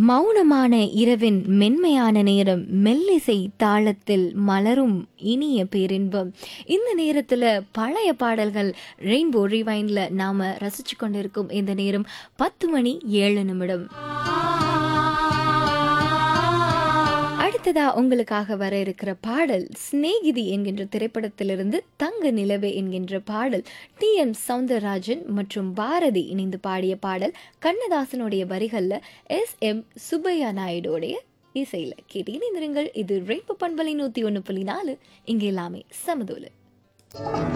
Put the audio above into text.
மௌனமான இரவின் மென்மையான நேரம் மெல்லிசை தாளத்தில் மலரும் இனிய பேரின்பம் இந்த நேரத்தில் பழைய பாடல்கள் ரெயின்போ ரிவைண்டில் நாம் ரசிச்சு கொண்டிருக்கும் இந்த நேரம் பத்து மணி ஏழு நிமிடம் அடுத்ததா உங்களுக்காக வர இருக்கிற பாடல் சிநேகிதி என்கின்ற திரைப்படத்திலிருந்து தங்க நிலவே என்கின்ற பாடல் டி எம் சவுந்தரராஜன் மற்றும் பாரதி இணைந்து பாடிய பாடல் கண்ணதாசனுடைய வரிகள்ல எஸ் எம் சுப்பையா நாயுடோடைய இசையில கேட்டு இணைந்திருங்கள் இது ரெய்ப்பு பண்பலை நூத்தி ஒன்று புள்ளி நாலு இங்கே எல்லாமே சமதோலு